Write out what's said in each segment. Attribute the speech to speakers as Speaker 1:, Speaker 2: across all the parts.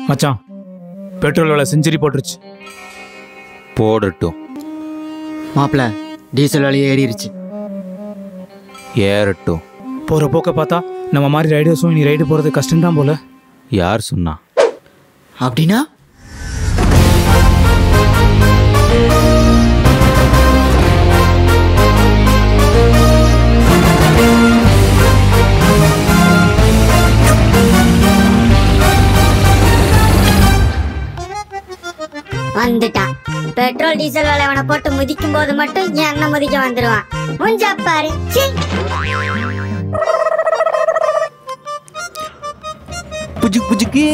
Speaker 1: மச்சான் பெட்ரோல் விலை செஞ்சுரி போட்டுருச்சு
Speaker 2: போடட்டும்
Speaker 3: மாப்பிள்ள டீசல் விலையே ஏறிடுச்சு
Speaker 2: ஏறட்டும்
Speaker 1: போகிற போக்க பார்த்தா நம்ம மாதிரி ரைடர்ஸும் இனி ரைடு போகிறது கஷ்டம்தான் போல
Speaker 2: யார் சொன்னா
Speaker 3: அப்படின்னா
Speaker 4: வந்துட்டான் பெட்ரோல் டீசல் விலை அவனை போட்டு முதிக்கும் போது மட்டும் என்ன முதிக்க வந்துருவான் முஞ்சா பாரு சீ.
Speaker 2: புஜுக் புஜுக்கு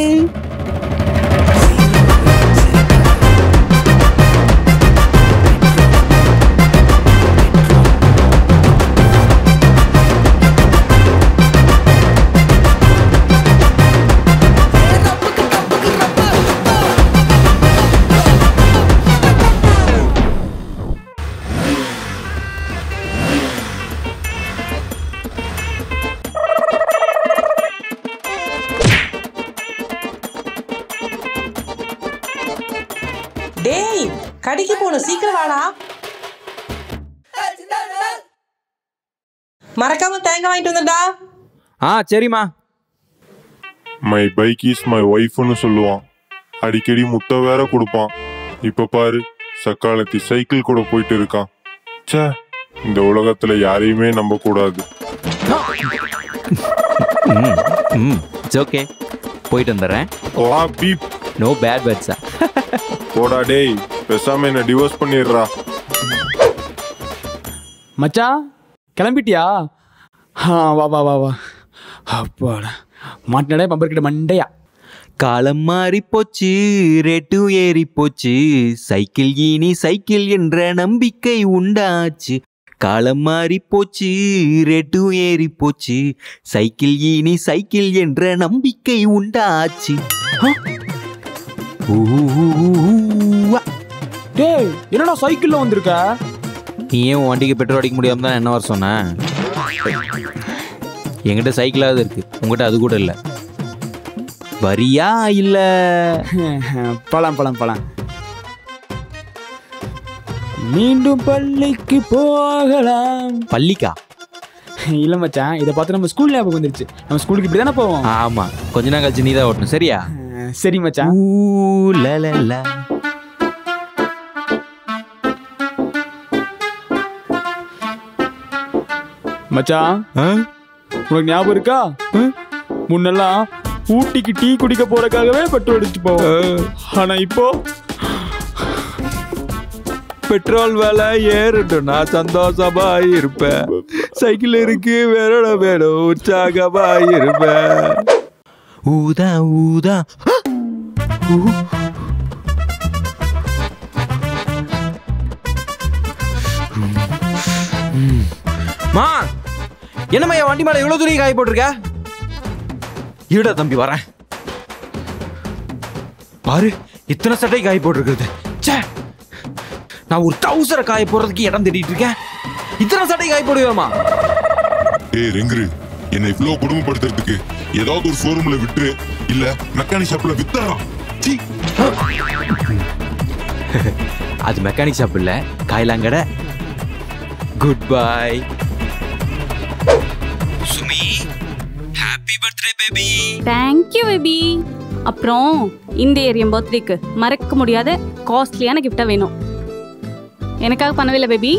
Speaker 5: டேய் கடைக்கு போகணும் சீக்கிரம் வாடா மறக்காம தேங்காய் வாங்கிட்டு வந்துடா
Speaker 2: ஆ சரிம்மா
Speaker 6: மை பைக் இஸ் மை ஒய்ஃப்னு சொல்லுவான் அடிக்கடி முட்டை வேற கொடுப்பான் இப்ப பாரு சக்காலத்தி சைக்கிள் கூட போயிட்டு இருக்கான் ச்சே இந்த உலகத்துல யாரையுமே நம்ப கூடாது
Speaker 2: ம் ம் இட்ஸ் ஓகே போயிட்டு வந்துடுறேன்
Speaker 6: வா பீப்
Speaker 2: நோ பேட் வேர்ட்ஸா
Speaker 6: போடா டேய் பேசாம என்ன டிவோர்ஸ் பண்ணிடுறா
Speaker 7: மச்சான் கிளம்பிட்டியா ஆ வா வா வா வா அப்பாடா மாட்டினடே பம்பர் கிட்ட மண்டையா
Speaker 2: காலம் மாறி போச்சு ரேட்டும் ஏறி போச்சு சைக்கிள் இனி சைக்கிள் என்ற நம்பிக்கை உண்டாச்சு காலம் மாறி போச்சு ரேட்டும் ஏறி போச்சு சைக்கிள் இனி சைக்கிள் என்ற நம்பிக்கை உண்டாச்சு ஆ? ஊவா.
Speaker 7: டேய் என்னடா சைக்கிள்ல வந்திருக்க
Speaker 2: நீ ஏன் உன் வண்டிக்கு பெட்ரோல் அடிக்க முடியாம தான் என்ன வர சொன்ன என்கிட்ட சைக்கிளாவது இருக்கு உங்ககிட்ட அது கூட இல்லை வரியா இல்ல
Speaker 7: பழம் பழம் பழம் மீண்டும் பள்ளிக்கு போகலாம்
Speaker 2: பள்ளிக்கா
Speaker 7: இல்ல மச்சான் இதை பார்த்து நம்ம ஸ்கூல் ஞாபகம் வந்துருச்சு நம்ம ஸ்கூலுக்கு இப்படி தானே போவோம்
Speaker 2: ஆமா கொஞ்ச நாள் கழிச்சு நீ தான் ஓட்டணும் சரியா
Speaker 7: அஹ், சரி மச்சான்
Speaker 2: ஊ, லா, லா, லா.
Speaker 7: மச்சான்
Speaker 2: ஆ?
Speaker 7: உனக்கு ஞாபகம் இருக்கா முன்னெல்லாம் ஊட்டிக்கு டீ குடிக்க போறதுக்காகவே பெட்ரோல் அடிச்சு போவோம் ஆனா இப்போ
Speaker 2: பெட்ரோல் விலை ஏறட்டும் நான் சந்தோஷமா இருப்பேன் சைக்கிள் இருக்கு வேற வேணும் உற்சாகமா இருப்பேன் ஊதா ஊதா ஊ. ம். மா என்னம்மா என் வண்டி மேல இவ்வளவு துணி காய போட்டிருக்க இருடா தம்பி வரேன் பாரு இத்தனை சட்டை காய போட்டிருக்கிறது ச்சே நான் ஒரு டவுசரை காய போடுறதுக்கு இடம் தேடிட்டு இருக்கேன் இத்தனை சட்டை காய போடுவேமா
Speaker 8: ஏய் ரெங்குரு என்னை இவ்ளோ கொடுமைப்படுத்துறதுக்கு ஏதாவது ஒரு ஷோரூம்ல விட்டுரு இல்ல மெக்கானிக் ஷாப்ல வித்தரா சீ
Speaker 2: அது மெக்கானிக் ஷாப் இல்ல காயலாங்கடை good bye Sumi happy birthday baby
Speaker 9: thank you baby அப்புறம் இந்த ஏரியம் பர்த்டேக்கு மறக்க முடியாத காஸ்ட்லியான கிஃப்டாக வேணும் எனக்காக பண்ணவே இல்லை baby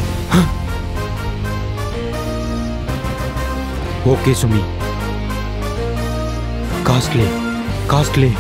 Speaker 2: okay Sumi costly costly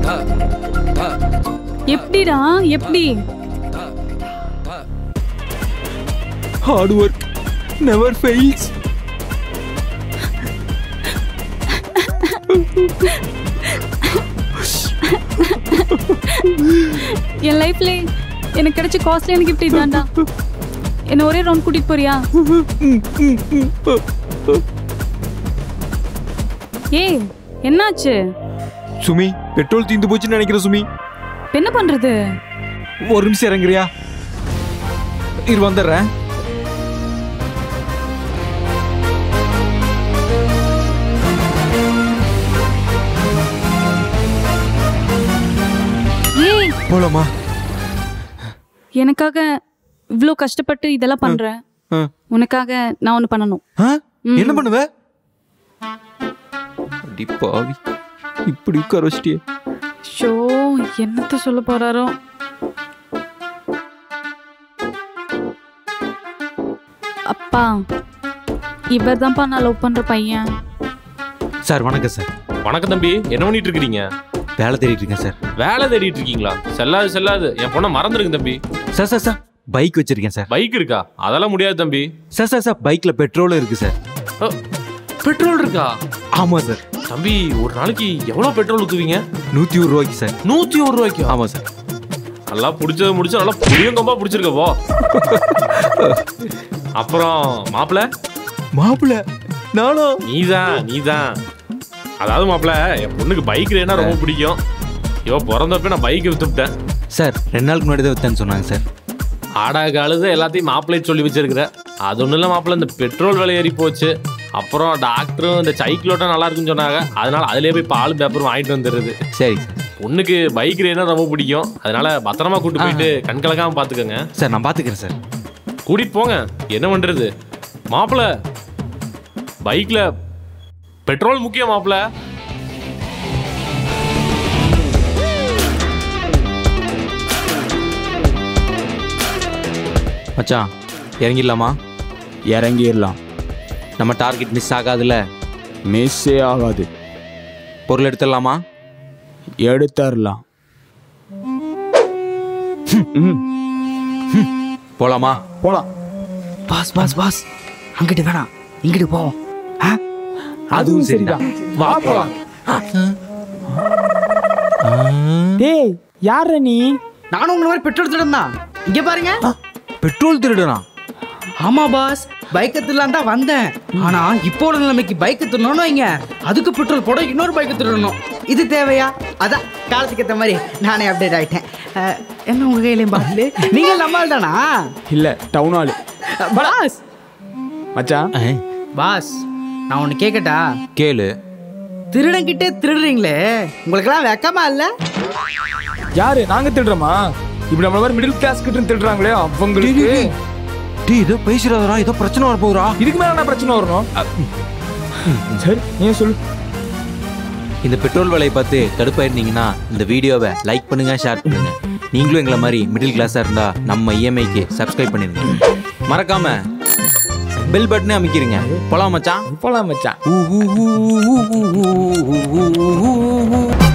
Speaker 9: எப்படிடா எப்படி
Speaker 2: ஹார்ட் ஒர்க் நெவர் ஃபெயில்ஸ்
Speaker 9: என் லைஃப்ல எனக்கு கிடைச்ச காஸ்ட்லியான கிஃப்ட் இதான்டா என்ன ஒரே ரவுண்ட் கூட்டிட்டு போறியா ஏய் என்னாச்சு
Speaker 2: சுமி பெட்ரோல் தீந்து போச்சுன்னு நினைக்கிறேன் சுமி
Speaker 9: இப்ப என்ன பண்றது
Speaker 2: ஒரு நிமிஷம் இறங்குறியா இரு வந்துடுறேன்
Speaker 9: ஏய்
Speaker 2: போலாமா
Speaker 9: எனக்காக இவ்ளோ கஷ்டப்பட்டு இதெல்லாம் பண்றேன்
Speaker 2: ஆ.
Speaker 9: உனக்காக நான் ஒண்ணு பண்ணணும்
Speaker 2: ஆ?
Speaker 9: ம்.
Speaker 2: என்ன பண்ணுவ அடி பாவி இப்படி உட்கார வச்சிட்டியே
Speaker 9: ஷோ என்னத்த சொல்ல போறாரோ அப்பா இவர் தான்ப்பா நான் லவ் பண்ற பையன்
Speaker 2: சார் வணக்கம் சார்
Speaker 10: வணக்கம் தம்பி என்ன பண்ணிட்டு இருக்கீங்க
Speaker 2: வேலை தேடிட்டு இருக்கேன் சார்
Speaker 10: வேலை தேடிட்டு இருக்கீங்களா செல்லாது செல்லாது என் பொண்ணை மறந்துருக்கு தம்பி
Speaker 2: சார் சார் சார் பைக் வச்சிருக்கேன் சார்
Speaker 10: பைக் இருக்கா அதெல்லாம் முடியாது தம்பி
Speaker 2: சார் சார் சார் பைக்ல பெட்ரோலும் இருக்கு சார்
Speaker 10: பெட்ரோல் இருக்கா
Speaker 2: ஆமா சார்
Speaker 10: தம்பி ஒரு நாளைக்கு எவ்வளவு பெட்ரோல் ஊத்துவீங்க
Speaker 2: நூத்தி ஒரு ரூபாய்க்கு சார்
Speaker 10: நூத்தி ஒரு ரூபாய்க்கு
Speaker 2: ஆமா சார்
Speaker 10: நல்லா பிடிச்சது முடிச்சு நல்லா புளியங்கம்பா பிடிச்சிருக்க போ அப்புறம் மாப்பிள
Speaker 2: மாப்பிள நானும்
Speaker 10: நீதான் நீதான் அதாவது மாப்பிள என் பொண்ணுக்கு பைக் ரேனா ரொம்ப பிடிக்கும் இவ பிறந்தப்ப நான் பைக் வித்துட்டேன்
Speaker 2: சார் ரெண்டு நாளுக்கு முன்னாடி தான் வித்தேன்னு சொன்னாங்க சார்
Speaker 10: ஆடா காலுது எல்லாத்தையும் மாப்பிள்ளை சொல்லி வச்சிருக்கிற அது ஒன்றும் இல்லை மாப்பிள்ளை இந்த பெட்ரோல் விலை ஏறி போச்சு அப்புறம் டாக்டரும் இந்த சைக்கிளோட்டம் நல்லா இருக்குன்னு சொன்னாங்க அதனால அதுலயே போய் பால் பேப்பரும் வாங்கிட்டு வந்துடுறது
Speaker 2: சரி சார்
Speaker 10: பொண்ணுக்கு பைக் ரேனா ரொம்ப பிடிக்கும் அதனால பத்திரமா கூட்டு போயிட்டு கண் கலக்காம பாத்துக்கோங்க
Speaker 2: சார் நான் பாத்துக்கிறேன் சார்
Speaker 10: கூட்டிட்டு போங்க என்ன பண்றது மாப்பிள பைக்ல பெட்ரோல் முக்கியம் மாப்பிள
Speaker 2: மச்சான் இறங்கிடலாமா
Speaker 7: இறங்கிடலாம்
Speaker 2: நம்ம டார்கெட் மிஸ் ஆகாதுல்ல
Speaker 7: மிஸ்ஸே ஆகாது
Speaker 2: பொருள் எடுத்துடலாமா
Speaker 7: எடுத்துடலாம்
Speaker 2: போலாமா
Speaker 7: போலாம்
Speaker 3: பாஸ் பாஸ் பாஸ் அங்கிட்டு வேணாம் இங்கிட்டு போவோம் ஆ?
Speaker 7: அதுவும் சரிதான் வா போலாம் டேய் யார நீ
Speaker 3: நானும் உங்களை மாதிரி பெட்ரோல் திருடன் தான் இங்க பாருங்க
Speaker 2: பெட்ரோல் திருடனா
Speaker 3: ஆமா பாஸ் பைக்கை திருடலாம் தான் வந்தேன் ஆனா இப்போ உள்ள நிலைமைக்கு பைக்கு திருடணும்னு வைங்க அதுக்கு பெட்ரோல் போட இன்னொரு பைக்கு திருடணும் இது தேவையா அதான் காலத்துக்கு ஏற்ற மாதிரி நானே அப்டேட் ஆயிட்டேன் அஹ், என்ன உங்க கையிலையும் பாட்டிலு நீங்க நம்மால் தானா
Speaker 7: இல்ல டவுன் ஆளு
Speaker 3: பாஸ்
Speaker 7: மச்சான்
Speaker 3: பாஸ் நான் ஒன்று கேட்கட்டா
Speaker 2: கேளு
Speaker 3: திருடங்கிட்டே திருடுறீங்களே உங்களுக்கெல்லாம் வெக்கமா இல்ல
Speaker 7: யாரு நாங்க திருடுறோமா இப்படி நம்மள மாதிரி மிடில் கிளாஸ் கிட்ட திருடுறாங்களே அவங்களுக்கு
Speaker 2: டீ ஏதோ பேசுறாதரா ஏதோ பிரச்சனை வர போகுறா
Speaker 7: இதுக்கு மேல என்ன பிரச்சனை வரணும் சரி நீ சொல்லு
Speaker 2: இந்த பெட்ரோல் விலையை பார்த்து கடுப்பாயிருந்தீங்கன்னா இந்த வீடியோவை லைக் பண்ணுங்க ஷேர் பண்ணுங்க நீங்களும் எங்களை மாதிரி மிடில் கிளாஸாக இருந்தா நம்ம இஎம்ஐக்கு சப்ஸ்கிரைப் பண்ணிருங்க மறக்காம பெல் பட்டனே அமைக்கிறீங்க போலாம் மச்சான்
Speaker 7: போலாம் மச்சான்
Speaker 2: ஊ ஊ ஊ ஊ ஊ ஊ ஊ ஊ ஊ ஊ ஊ.